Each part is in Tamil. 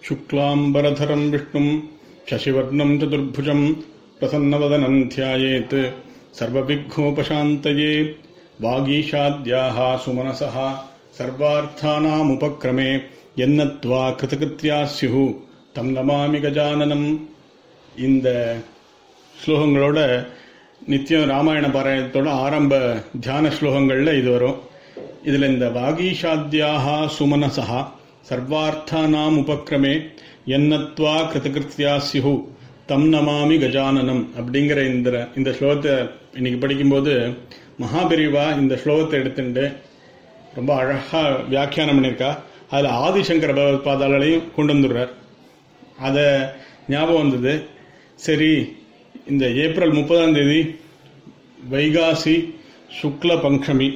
शुक्लाम्बरधरम् विष्णुम् शशिवर्णम् चतुर्भुजम् प्रसन्नवदनम् ध्यायेत् सर्वविघ्नोपशान्तये वागीशाद्याः सुमनसः सर्वार्थानामुपक्रमे यन्नत्वा कृतकृत्याः स्युः தம் நமாமி கஜானனம் இந்த ஸ்லோகங்களோட நித்தியம் ராமாயண பாராயணத்தோட ஆரம்ப தியான ஸ்லோகங்கள்ல இது வரும் இதுல இந்த வாகீஷாத்தியாக சுமனசா சர்வார்த்தானாம் உபக்கிரமே எண்ணத்வா கிருதகிருத்தியா சிஹு தம் நமாமி கஜானனம் அப்படிங்கிற இந்த இந்த ஸ்லோகத்தை இன்னைக்கு படிக்கும்போது மகாபெரிவா இந்த ஸ்லோகத்தை எடுத்துட்டு ரொம்ப அழகா வியாக்கியானம் பண்ணியிருக்கா அதுல ஆதிசங்கர பகவத்பாதாலையும் கொண்டு வந்துடுறார் அதை ஞாபகம் வந்தது சரி இந்த ஏப்ரல் முப்பதாம் தேதி வைகாசி சுக்ல பங்கமி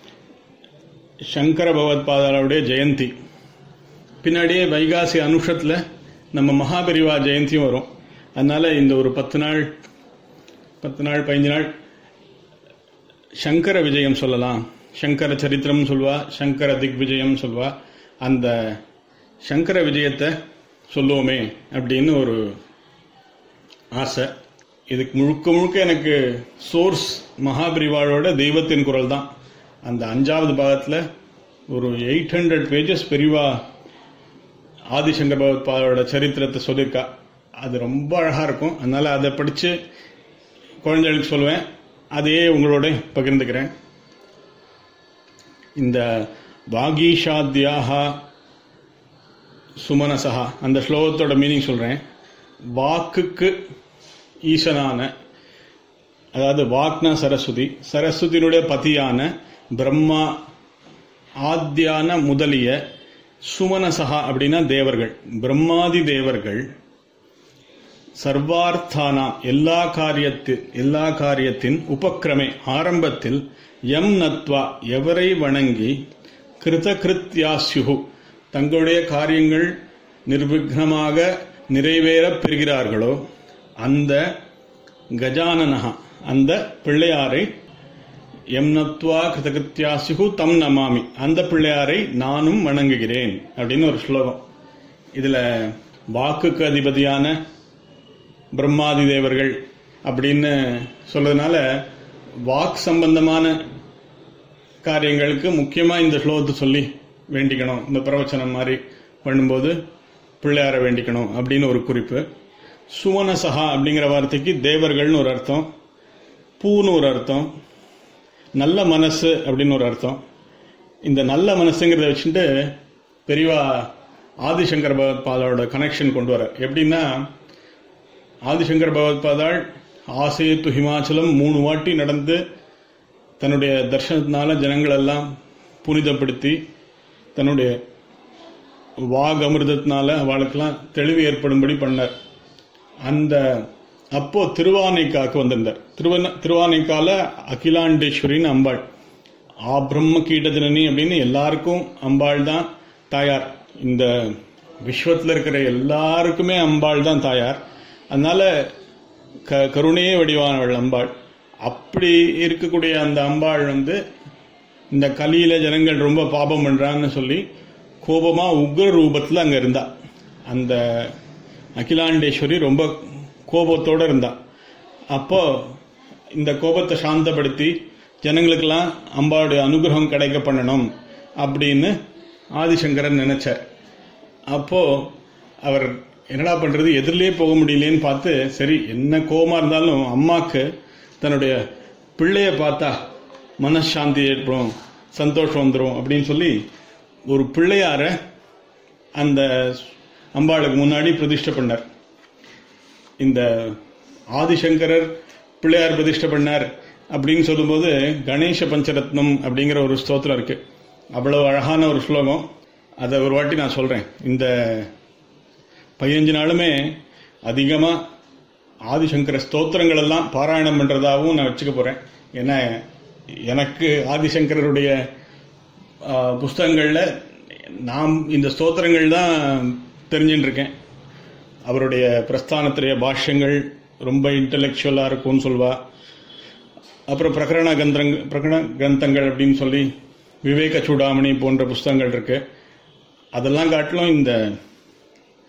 சங்கர பகவத்பாதாளுடைய ஜெயந்தி பின்னாடியே வைகாசி அனுஷத்தில் நம்ம மகாபெரிவா ஜெயந்தியும் வரும் அதனால இந்த ஒரு பத்து நாள் பத்து நாள் பதினஞ்சு நாள் சங்கர விஜயம் சொல்லலாம் சங்கர சரித்திரம் சொல்வா சங்கர திக் விஜயம் சொல்வா அந்த சங்கர விஜயத்தை சொல்லுவோமே அப்படின்னு ஒரு ஆசை இதுக்கு முழுக்க முழுக்க எனக்கு சோர்ஸ் மகாபிரிவாளோட தெய்வத்தின் குரல் தான் அந்த அஞ்சாவது பாகத்தில் ஒரு eight hundred pages Periva Adi Shankar பகவத்பாதோட சரித்திரத்தை சொல்லியிருக்கா அது ரொம்ப அழகாக இருக்கும் அதனால் அதை படித்து குழந்தைகளுக்கு சொல்லுவேன் அதையே உங்களோட பகிர்ந்துக்கிறேன் இந்த வாகீஷாத்தியாக சுமனசகா அந்த ஸ்லோகத்தோட மீனிங் சொல்றேன் வாக்குக்கு ஈசனான அதாவது வாக்னா சரஸ்வதி சரஸ்வதியினுடைய பதியான பிரம்மா ஆத்தியான முதலிய சுமனசகா அப்படின்னா தேவர்கள் பிரம்மாதி தேவர்கள் சர்வார்த்தானா எல்லா காரியத்தின் எல்லா காரியத்தின் உபக்கிரமே ஆரம்பத்தில் எம் நத்வா எவரை வணங்கி கிருதகிருத்யாஸ்யு தங்களுடைய காரியங்கள் நிர்விக்னமாக நிறைவேறப் பெறுகிறார்களோ அந்த கஜானனகா அந்த பிள்ளையாரை எம்னத்வா கிருதகிருத்தியாசிகு தம் நமாமி அந்த பிள்ளையாரை நானும் வணங்குகிறேன் அப்படின்னு ஒரு ஸ்லோகம் இதுல வாக்குக்கு அதிபதியான பிரம்மாதி தேவர்கள் அப்படின்னு சொல்றதுனால வாக் சம்பந்தமான காரியங்களுக்கு முக்கியமா இந்த ஸ்லோகத்தை சொல்லி வேண்டிக்கணும் இந்த பிரவச்சனம் மாதிரி பண்ணும்போது பிள்ளையார வேண்டிக்கணும் அப்படின்னு ஒரு குறிப்பு சுவனசகா அப்படிங்கிற வார்த்தைக்கு தேவர்கள்னு ஒரு அர்த்தம் பூன்னு ஒரு அர்த்தம் நல்ல மனசு அப்படின்னு ஒரு அர்த்தம் இந்த நல்ல மனசுங்கிறத வச்சுட்டு பெரியவா ஆதிசங்கர் பகவத்பாதாவோட கனெக்ஷன் கொண்டு வர எப்படின்னா ஆதிசங்கர் பகவத்பாதாள் ஆசேத்து ஹிமாச்சலம் மூணு வாட்டி நடந்து தன்னுடைய தர்ஷனத்தினால ஜனங்களெல்லாம் புனிதப்படுத்தி தன்னுடைய வாக் அமிர்தத்தினால அவளுக்கெல்லாம் தெளிவு ஏற்படும்படி பண்ணார் அந்த அப்போ திருவானைக்காக்கு வந்திருந்தார் திருவன திருவானைக்கால அகிலாண்டேஸ்வரின்னு அம்பாள் ஆ பிரம்ம கீட்டஜனனி அப்படின்னு எல்லாருக்கும் அம்பாள் தான் தாயார் இந்த விஸ்வத்தில் இருக்கிற எல்லாருக்குமே அம்பாள் தான் தாயார் அதனால க கருணையே வடிவானவள் அம்பாள் அப்படி இருக்கக்கூடிய அந்த அம்பாள் வந்து இந்த கலியில ஜனங்கள் ரொம்ப பாபம் பண்றான்னு சொல்லி கோபமா உக்ர ரூபத்தில் அங்க இருந்தா அந்த அகிலாண்டேஸ்வரி ரொம்ப கோபத்தோட இருந்தா அப்போ இந்த கோபத்தை சாந்தப்படுத்தி ஜனங்களுக்கெல்லாம் அம்பாவுடைய அனுகிரகம் கிடைக்க பண்ணணும் அப்படின்னு ஆதிசங்கரன் நினைச்சார் அப்போ அவர் என்னடா பண்றது எதிரிலே போக முடியலேன்னு பார்த்து சரி என்ன கோபமா இருந்தாலும் அம்மாக்கு தன்னுடைய பிள்ளைய பார்த்தா மனசாந்தி ஏற்படும் சந்தோஷம் வந்துடும் அப்படின்னு சொல்லி ஒரு பிள்ளையார அந்த அம்பாளுக்கு முன்னாடி பிரதிஷ்டை பண்ணார் இந்த ஆதிசங்கரர் பிள்ளையார் பிரதிஷ்டை பண்ணார் அப்படின்னு சொல்லும்போது கணேச பஞ்சரத்னம் அப்படிங்கிற ஒரு ஸ்தோத்திரம் இருக்கு அவ்வளவு அழகான ஒரு ஸ்லோகம் அதை ஒரு வாட்டி நான் சொல்றேன் இந்த பதினஞ்சு நாளுமே அதிகமா ஆதிசங்கர ஸ்தோத்திரங்கள் எல்லாம் பாராயணம் பண்றதாகவும் நான் வச்சுக்க போறேன் ஏன்னா எனக்கு ஆதிசங்கரருடைய புஸ்தகங்கள்ல நாம் இந்த ஸ்தோத்திரங்கள் தான் தெரிஞ்சுட்டு இருக்கேன் அவருடைய பிரஸ்தானத்திலேய பாஷ்யங்கள் ரொம்ப இன்டலெக்சுவலா இருக்கும்னு சொல்வா அப்புறம் பிரகரண கந்தங் பிரகரண கிரந்தங்கள் அப்படின்னு சொல்லி விவேக சூடாமணி போன்ற புஸ்தகங்கள் இருக்கு அதெல்லாம் காட்டிலும் இந்த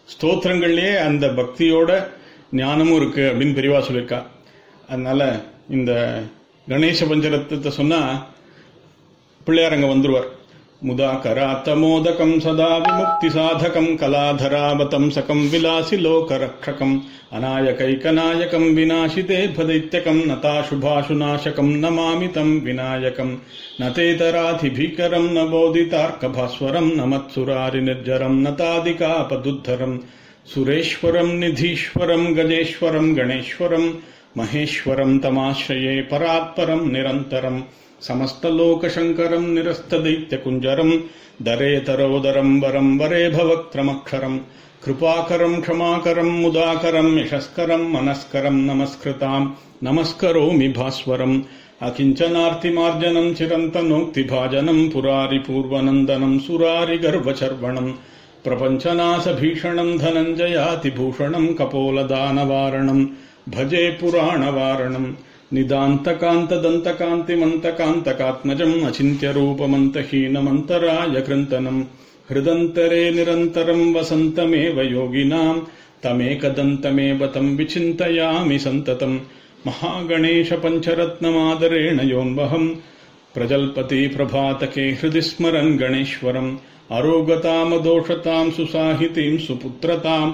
ஸ்தோத்திரங்கள்லயே அந்த பக்தியோட ஞானமும் இருக்கு அப்படின்னு பெரியவா சொல்லியிருக்கா அதனால இந்த கணேச பஞ்சரத்தை சொன்னா பிள்ளையார் அங்க வந்துருவார் முதாகராத்தமோதகம் சதா விமுக்தி சாதகம் கலாதராவதம் சகம் விலாசி லோகரக்ஷகம் அநாயகைகநாயகம் விநாசிதே பதைத்யகம் நதாசுபாசுநாசகம் நமாமி தம் விநாயகம் நதேதராதிபீகரம் ந போதிதார்க்கபாஸ்வரம் நமத்சுராரி நிர்ஜரம் நதாதிகாபதுத்தரம் சுரேஸ்வரம் நிதீஸ்வரம் கஜேஸ்வரம் கணேஸ்வரம் மகேஸ்வரம் தமாश्रये பராத்பரம் நிரந்தரம் समस्तलोकशङ्करम् निरस्तदैत्यकुञ्जरम् दरेतरोदरम् वरम् वरे भवक्त्रमक्षरम् कृपाकरम् क्षमाकरम् मुदाकरम् यशस्करम् मनस्करम् नमस्कृताम् नमस्करोमि भास्वरम् अकिञ्चनार्तिमार्जनम् चिरन्तनोक्तिभाजनम् पुरारिपूर्वनन्दनम् सुरारिगर्वचर्वणम् प्रपञ्चनाशभीषणम् धनञ्जयातिभूषणम् कपोलदानवारणम् भजे पुराणवारणम् निदान्तकान्तदन्तकान्तिमन्तकान्तकात्मजम् अचिन्त्यरूपमन्तहीनमन्तराय कृन्तनम् हृदन्तरे निरन्तरम् वसन्तमेव योगिनाम् तमेकदन्तमेव तम् विचिन्तयामि सन्ततम् महागणेशपञ्चरत्नमादरेण योन्वहम् प्रजल्पति प्रभातके हृदि स्मरन् गणेश्वरम् अरोगतामदोषताम् सुसाहितीम् सुपुत्रताम्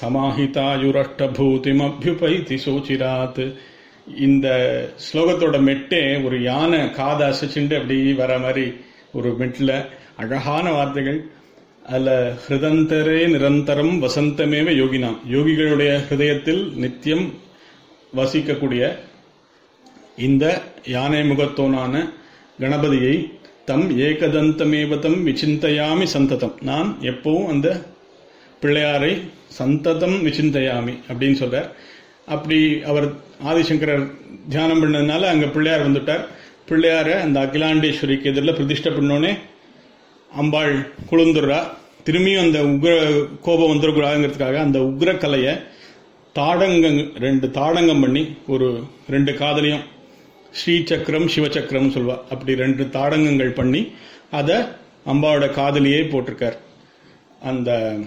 समाहितायुरष्टभूतिमभ्युपैति सोचिरात् இந்த ஸ்லோகத்தோட மெட்டே ஒரு யானை காதை அசைச்சுண்டு அப்படி வர மாதிரி ஒரு மெட்டில் அழகான வார்த்தைகள் அதுல ஹிருதந்தரே நிரந்தரம் வசந்தமேவ யோகினாம் யோகிகளுடைய ஹிருதயத்தில் நித்தியம் வசிக்கக்கூடிய இந்த யானை முகத்தோனான கணபதியை தம் ஏகதந்தமேவதம் விசிந்தையாமி சந்ததம் நான் எப்பவும் அந்த பிள்ளையாரை சந்ததம் விசிந்தையாமி அப்படின்னு சொல்றார் அப்படி அவர் ஆதிசங்கரர் தியானம் பண்ணதுனால அங்க பிள்ளையார் வந்துட்டார் பிள்ளையார அந்த அகிலாண்டேஸ்வரிக்கு எதிரில் பிரதிஷ்டை பண்ணோடனே அம்பாள் குழுந்துடுறா திரும்பியும் அந்த உக்ர கோபம் வந்துடக்கூடாதுங்கிறதுக்காக அந்த உக்ர கலையை தாடங்கம் ரெண்டு தாடங்கம் பண்ணி ஒரு ரெண்டு காதலையும் ஸ்ரீ சக்கரம் சிவசக்கரம் சொல்வா அப்படி ரெண்டு தாடங்கங்கள் பண்ணி அதை அம்பாவோட காதலியே போட்டிருக்கார் அந்த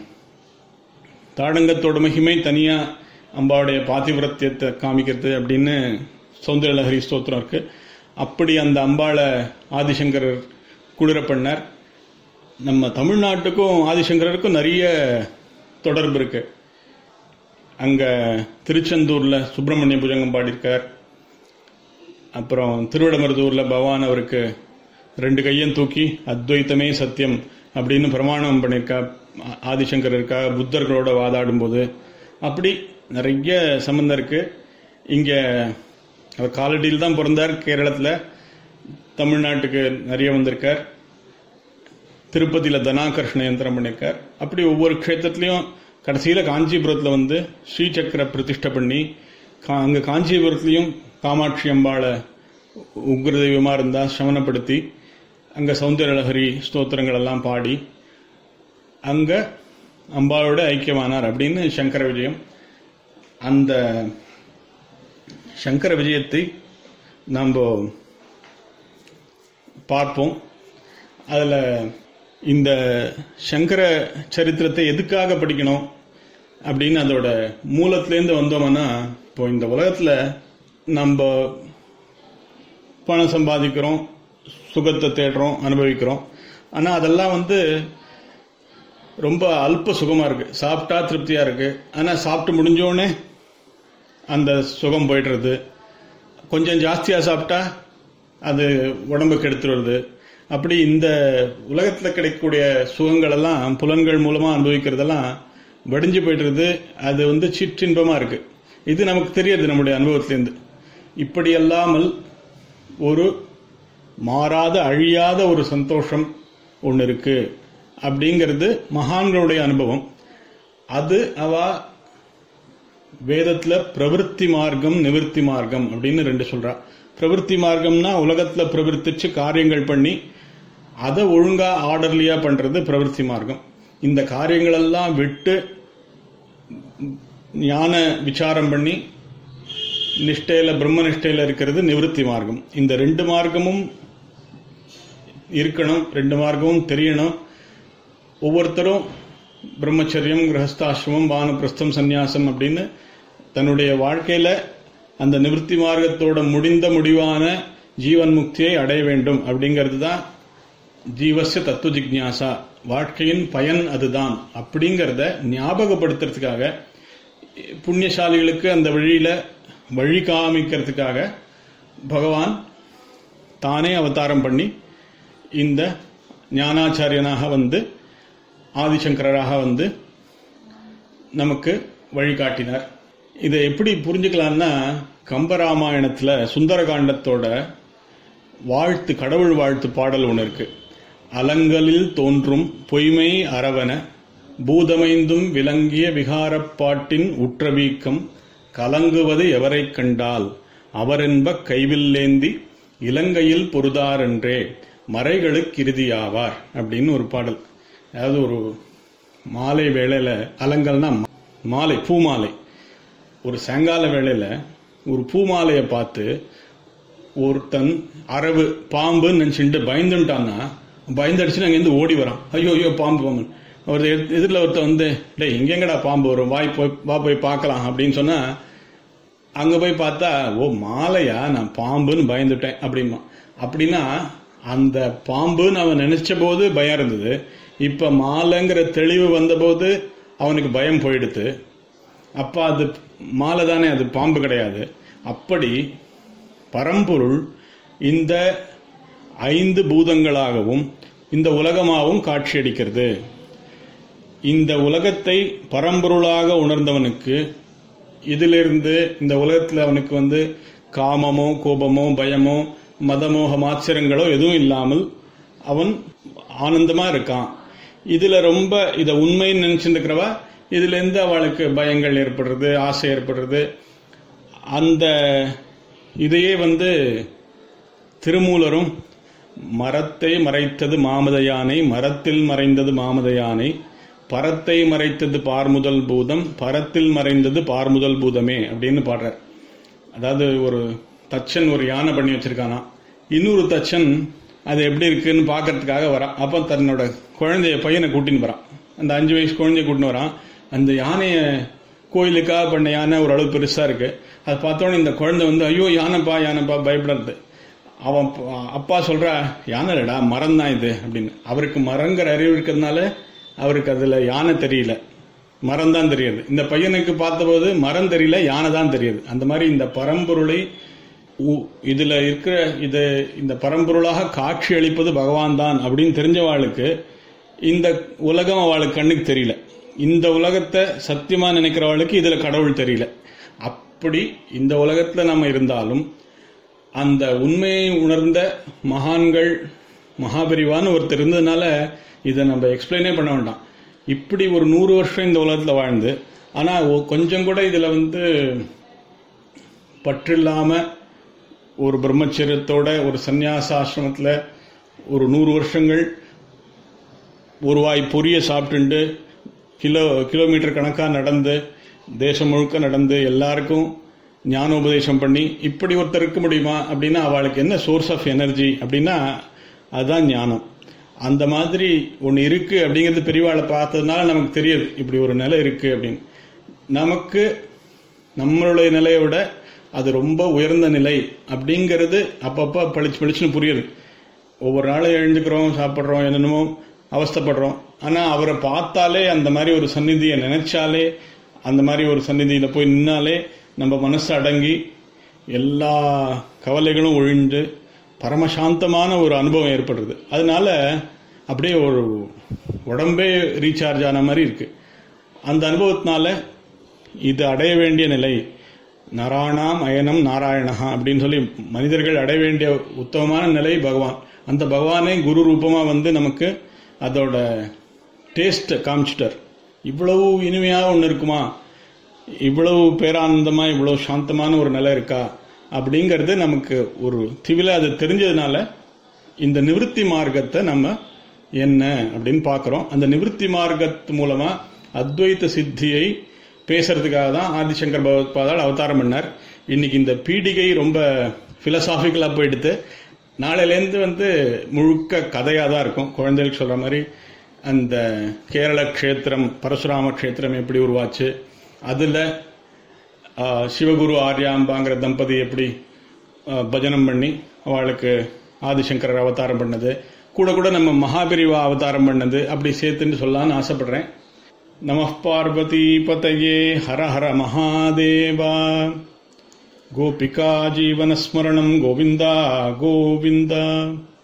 தாடங்கத்தோட மகிமை தனியா அம்பாவுடைய பாதிவிரத்தியத்தை காமிக்கிறது அப்படின்னு சௌந்தரலஹரி ஸ்தோத்திரம் இருக்கு அப்படி அந்த அம்பாளை ஆதிசங்கரர் குளிர பண்ணார் நம்ம தமிழ்நாட்டுக்கும் ஆதிசங்கரருக்கும் நிறைய தொடர்பு இருக்கு அங்க திருச்செந்தூர்ல சுப்பிரமணிய புஜங்கம் பாடியிருக்கார் அப்புறம் திருவிடமருதூர்ல பகவான் அவருக்கு ரெண்டு கையும் தூக்கி அத்வைத்தமே சத்தியம் அப்படின்னு பிரமாணம் பண்ணியிருக்கா ஆதிசங்கர் இருக்கா புத்தர்களோட வாதாடும் போது அப்படி நிறைய சம்பந்தம் இருக்கு இங்க அவர் காலடியில் தான் பிறந்தார் கேரளத்தில் தமிழ்நாட்டுக்கு நிறைய வந்திருக்கார் திருப்பதியில் தனாகர்ஷ்ண யந்திரம் பண்ணியிருக்கார் அப்படி ஒவ்வொரு க்ஷேத்திரத்துலையும் கடைசியில் காஞ்சிபுரத்தில் வந்து ஸ்ரீசக்கர பிரதிஷ்டை பண்ணி கா அங்கே காஞ்சிபுரத்துலையும் காமாட்சி அம்பாளை உக்ர தெய்வமாக இருந்தால் சமனப்படுத்தி அங்கே சௌந்தரலஹரி ஸ்தோத்திரங்கள் எல்லாம் பாடி அங்கே அம்பாளோட ஐக்கியமானார் அப்படின்னு சங்கர விஜயம் அந்த சங்கர விஜயத்தை நாம் பார்ப்போம் அதில் இந்த சங்கர சரித்திரத்தை எதுக்காக படிக்கணும் அப்படின்னு அதோட மூலத்திலேருந்து வந்தோம்னா இப்போ இந்த உலகத்தில் நம்ம பணம் சம்பாதிக்கிறோம் சுகத்தை தேடுறோம் அனுபவிக்கிறோம் ஆனால் அதெல்லாம் வந்து ரொம்ப அல்ப சுகமாக இருக்கு சாப்பிட்டா திருப்தியாக இருக்கு ஆனால் சாப்பிட்டு முடிஞ்சோடனே அந்த சுகம் போயிடுறது கொஞ்சம் ஜாஸ்தியாக சாப்பிட்டா அது உடம்புக்கு எடுத்துருவது அப்படி இந்த உலகத்தில் கிடைக்கக்கூடிய சுகங்கள் எல்லாம் புலன்கள் மூலமாக அனுபவிக்கிறதெல்லாம் வடிஞ்சு போயிடுறது அது வந்து சிற்றின்பமாக இருக்கு இது நமக்கு தெரியாது நம்முடைய அனுபவத்திலேருந்து இப்படி அல்லாமல் ஒரு மாறாத அழியாத ஒரு சந்தோஷம் ஒன்று இருக்கு அப்படிங்கிறது மகான்களுடைய அனுபவம் அது அவ வேதத்துல பிரவருத்தி மார்க்கம் நிவர்த்தி மார்க்கம் அப்படின்னு ரெண்டு சொல்றா பிரவருத்தி மார்க்கம்னா உலகத்துல பிரவர்த்திச்சு காரியங்கள் பண்ணி அதை ஒழுங்கா ஆர்டர்லியா பண்றது பிரவருத்தி மார்க்கம் இந்த காரியங்கள் எல்லாம் விட்டு ஞான விசாரம் பண்ணி நிஷ்டையில பிரம்ம நிஷ்டையில இருக்கிறது நிவர்த்தி மார்க்கம் இந்த ரெண்டு மார்க்கமும் இருக்கணும் ரெண்டு மார்க்கமும் தெரியணும் ஒவ்வொருத்தரும் பிரம்மச்சரியம் கிரகஸ்தாசிரமம் வானப்பிரஸ்தம் சந்நியாசம் அப்படின்னு தன்னுடைய வாழ்க்கையில அந்த நிவர்த்தி மார்க்கத்தோட முடிந்த முடிவான ஜீவன் முக்தியை அடைய வேண்டும் அப்படிங்கிறது தான் ஜீவச தத்துவ ஜிக்ஞாசா வாழ்க்கையின் பயன் அதுதான் அப்படிங்கிறத ஞாபகப்படுத்துறதுக்காக புண்ணியசாலிகளுக்கு அந்த வழியில வழி காமிக்கிறதுக்காக பகவான் தானே அவதாரம் பண்ணி இந்த ஞானாச்சாரியனாக வந்து ஆதிசங்கராக வந்து நமக்கு வழிகாட்டினார் இதை எப்படி புரிஞ்சுக்கலாம்னா கம்பராமாயணத்துல சுந்தரகாண்டத்தோட வாழ்த்து கடவுள் வாழ்த்து பாடல் ஒன்று இருக்கு அலங்கலில் தோன்றும் பொய்மை அரவன பூதமைந்தும் விளங்கிய விகாரப்பாட்டின் உற்றவீக்கம் கலங்குவது எவரைக் கண்டால் அவரென்ப கைவில்லேந்தி இலங்கையில் பொருதாரென்றே மறைகளுக்கு இறுதியாவார் அப்படின்னு ஒரு பாடல் அதாவது ஒரு மாலை வேளையில அலங்கல்னா மாலை பூமாலை ஒரு சாயங்கால வேளையில ஒரு பூமாலையை பார்த்து ஒருத்தன் அரவு பாம்புன்னு நினைச்சுட்டு பயந்துட்டான்னா பயந்தடிச்சு அங்கேருந்து ஓடி வரான் ஐயோ ஐயோ பாம்பு பாம்பு ஒரு எதிரில் ஒருத்தன் வந்து டேய் எங்கெங்கடா பாம்பு வரும் வாய் போய் வா போய் பார்க்கலாம் அப்படின்னு சொன்னா அங்க போய் பார்த்தா ஓ மாலையா நான் பாம்புன்னு பயந்துட்டேன் அப்படிமா அப்படின்னா அந்த பாம்புன்னு அவன் நினைச்ச போது பயம் இருந்தது இப்ப மாலைங்கிற தெளிவு வந்தபோது அவனுக்கு பயம் போயிடுது அப்ப அது மாலை தானே அது பாம்பு கிடையாது அப்படி பரம்பொருள் இந்த ஐந்து பூதங்களாகவும் இந்த உலகமாகவும் காட்சியளிக்கிறது இந்த உலகத்தை பரம்பொருளாக உணர்ந்தவனுக்கு இதிலிருந்து இந்த உலகத்தில் அவனுக்கு வந்து காமமோ கோபமோ பயமோ மதமோக மாச்சரங்களோ எதுவும் இல்லாமல் அவன் ஆனந்தமா இருக்கான் இதுல ரொம்ப இத உண்மைன்னு நினைச்சுட்டு இருக்கிறவா இதுல இருந்து அவளுக்கு பயங்கள் ஏற்படுறது ஆசை ஏற்படுறது அந்த இதையே வந்து திருமூலரும் மரத்தை மறைத்தது மாமத யானை மரத்தில் மறைந்தது மாமத யானை பரத்தை மறைத்தது பார்முதல் பூதம் பரத்தில் மறைந்தது பார்முதல் பூதமே அப்படின்னு பாடுறார் அதாவது ஒரு தச்சன் ஒரு யானை பண்ணி வச்சிருக்கானா இன்னொரு தச்சன் அது எப்படி இருக்குன்னு பார்க்கறதுக்காக வரான் அப்போ தன்னோட குழந்தைய பையனை கூட்டின்னு வரான் அந்த அஞ்சு வயசு குழந்தைய கூட்டின்னு வரான் அந்த யானையை கோயிலுக்காக பண்ண யானை ஓரளவு பெருசா இருக்கு அதை பார்த்தோன்னே இந்த குழந்தை வந்து ஐயோ யானைப்பா யானைப்பா பயப்படுறது அவன் ப- அப்பா சொல்றா யானைடா மரம் தான் இது அப்படின்னு அவருக்கு மரங்கிற அறிவு இருக்கிறதுனால அவருக்கு அதுல யானை தெரியல மரம் தான் தெரியுது இந்த பையனுக்கு பார்த்தபோது மரம் தெரியல யானை தான் தெரியுது அந்த மாதிரி இந்த பரம்பொருளை உ- இதுல இருக்கிற இது இந்த பரம்பொருளாக காட்சி அளிப்பது பகவான் தான் அப்படின்னு தெரிஞ்சவாளுக்கு இந்த உலகம் அவளுக்கு கண்ணுக்கு தெரியல இந்த உலகத்தை சத்தியமா நினைக்கிறவளுக்கு இதுல கடவுள் தெரியல அப்படி இந்த உலகத்துல நம்ம இருந்தாலும் அந்த உண்மையை உணர்ந்த மகான்கள் மகாபரிவான்னு ஒருத்தர் இருந்ததுனால இதை நம்ம எக்ஸ்பிளைனே பண்ண வேண்டாம் இப்படி ஒரு நூறு வருஷம் இந்த உலகத்தில் வாழ்ந்து ஆனால் கொஞ்சம் கூட இதில் வந்து பற்றில்லாம ஒரு பிரம்மச்சரியத்தோட ஒரு சந்நியாச ஆசிரமத்தில் ஒரு நூறு வருஷங்கள் ஒரு வாய் பொரிய சாப்பிட்டுண்டு கிலோ கிலோமீட்டர் கணக்காக நடந்து தேசம் முழுக்க நடந்து எல்லாருக்கும் ஞானோபதேசம் பண்ணி இப்படி ஒருத்தர் இருக்க முடியுமா அப்படின்னா அவளுக்கு என்ன சோர்ஸ் ஆஃப் எனர்ஜி அப்படின்னா அதுதான் ஞானம் அந்த மாதிரி ஒன்று இருக்கு அப்படிங்கிறது பெரியவாளை பார்த்ததுனால நமக்கு தெரியுது இப்படி ஒரு நிலை இருக்கு அப்படின்னு நமக்கு நம்மளுடைய நிலையை விட அது ரொம்ப உயர்ந்த நிலை அப்படிங்கிறது அப்பப்போ பளிச்சு பளிச்சுன்னு புரியுது ஒவ்வொரு நாளும் எழுந்துக்கிறோம் சாப்பிட்றோம் என்னென்னமோ அவஸ்தைப்படுறோம் ஆனால் அவரை பார்த்தாலே அந்த மாதிரி ஒரு சந்நிதியை நினைச்சாலே அந்த மாதிரி ஒரு சந்நிதியில் போய் நின்னாலே நம்ம மனசு அடங்கி எல்லா கவலைகளும் ஒழிந்து பரமசாந்தமான ஒரு அனுபவம் ஏற்படுறது அதனால அப்படியே ஒரு உடம்பே ரீசார்ஜ் ஆன மாதிரி இருக்கு அந்த அனுபவத்தினால இது அடைய வேண்டிய நிலை நராணாம் அயனம் நாராயணஹா அப்படின்னு சொல்லி மனிதர்கள் அடைய வேண்டிய உத்தமமான நிலை பகவான் அந்த பகவானே குரு ரூபமா வந்து நமக்கு அதோட டேஸ்ட் காமிச்சிட்டார் இவ்வளவு இனிமையாக ஒன்று இருக்குமா இவ்வளவு பேரானந்தமா இவ்வளவு சாந்தமான ஒரு நிலை இருக்கா அப்படிங்கிறது நமக்கு ஒரு திவில அது தெரிஞ்சதுனால இந்த நிவிருத்தி மார்க்கத்தை நம்ம என்ன அப்படின்னு பார்க்குறோம் அந்த நிவிருத்தி மார்க்கத்து மூலமா அத்வைத சித்தியை பேசுறதுக்காக தான் ஆதிசங்கர் பகவத்பாதால் அவதாரம் பண்ணார் இன்னைக்கு இந்த பீடிகை ரொம்ப பிலசாபிக்கலாக போயிடுத்து நாளையிலேருந்து வந்து முழுக்க கதையாக தான் இருக்கும் குழந்தைகளுக்கு சொல்கிற மாதிரி அந்த கேரள க்ஷேத்திரம் பரசுராம க்ஷேத்திரம் எப்படி உருவாச்சு அதில் சிவகுரு ஆர்யாம்பாங்கிற தம்பதி எப்படி ஆ, பஜனம் பண்ணி அவளுக்கு ஆதிசங்கரர் அவதாரம் பண்ணது கூட கூட நம்ம மகாபிரிவா அவதாரம் பண்ணது அப்படி சேர்த்துன்னு சொல்லலாம்னு ஆசைப்படுறேன் நம பார்வதி பதையே ஹர ஹர மகாதேவா கோபிகா ஜீவனஸ்மரணம் கோவிந்தா கோவிந்தா